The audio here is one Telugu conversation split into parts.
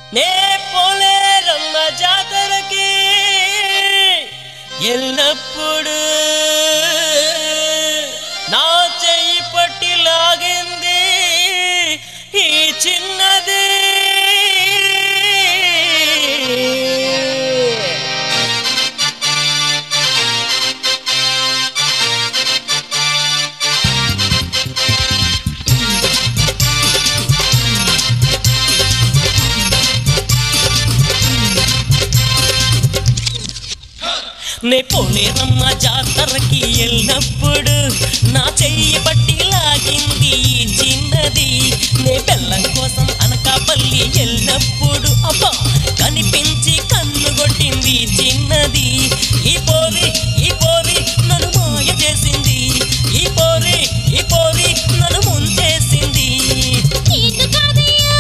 నే పోలేరమ్మ జాతరకి ఎల్లప్పుడు నా చెయ్యి పట్టి లాగింది ఈ చిన్నది నే పోలేరమ్మ జాతరకి వెళ్ళినప్పుడు నా చెయ్యి పట్టి లాగింది ఈ చిన్నది నే బెల్లం కోసం అనకాపల్లి వెళ్ళినప్పుడు అబ్బా కనిపించి కన్ను కొట్టింది ఈ చిన్నది ఈ పోరి ఈ పోరి నన్ను మాయ చేసింది ఈ పోరి ఈ పోరి నన్ను ముంచేసింది నేను కాదయ్యా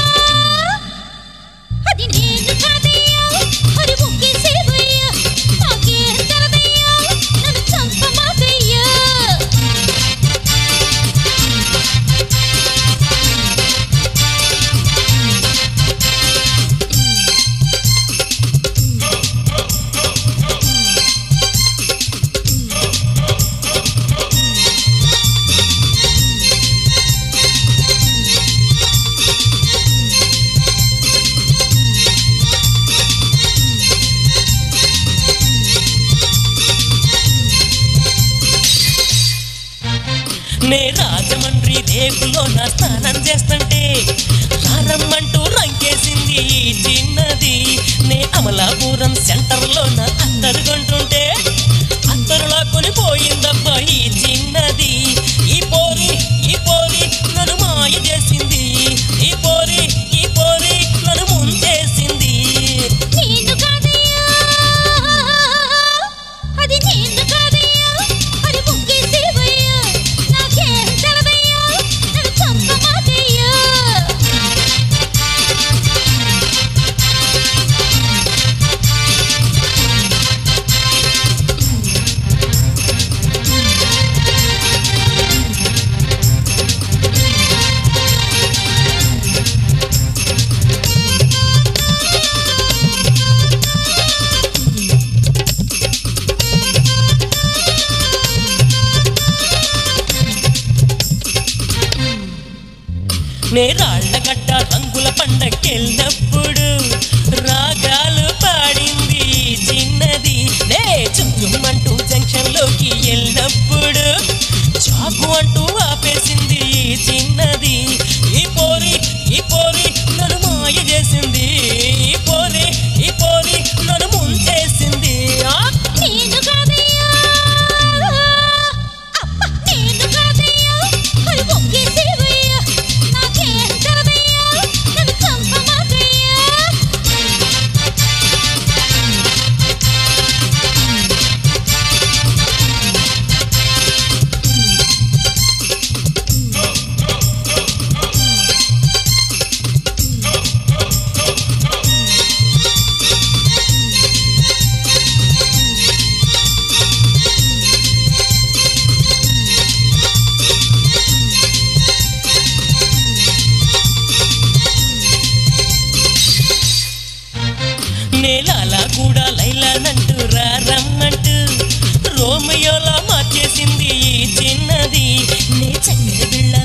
అది నేను కాదయ్యా హరి ముక్కేసేవయ్యా నాకేం తెలదయ్యా నన్ను చంపమాకయ్యా నే రాజమండ్రి రేకులో నా స్నానం చేస్తుంటే రారమ్మంటూ రంకేసింది ఈ చిన్నది నే అమలాపురం సెంటర్లో నా అత్తరు కొంటుంటే అత్తరులా కొనిపోయిందబ్బా ఈ చిన్నది ఈ పోరి ఈ పోరి నన్ను మాయ చేసింది ఈ పోరి ఈ పోరి నన్ను ముంచేసింది నేను కాదయ్యా అది నేను కాదయ్యా హరి ముక్కేసేవయ్యా నాకేం తెలదయ్యా నన్ను చంపమాకయ్యా నే రాళ్ళగడ్డ రంగుల పండగకెళ్ళినప్పుడు రాగాలు పాడింది ఈ చిన్నది నే చుంచుమంటూ జంక్షన్ లోకి వెళ్ళినప్పుడు చాకు అంటూ ఆపేసింది ఈ చిన్నది ఈ పోరి ఈ పోరి నన్ను మాయ చేసింది ఈ పోరి ఈ పోరి నన్ను ముంచేసింది ఆ నేను కాదయ్యా అప్ప నేను కాదయ్యా హరి ముక్కేసేవయ్యా నాకేం తెలదయ్యా నన్ను చంపమాకయ్యా నేలాలా కూడా లైలానంటూ రారమ్మంటూ రోమియోలా మార్చేసింది ఈ చిన్నది నే చక్కెర బిళ్ళ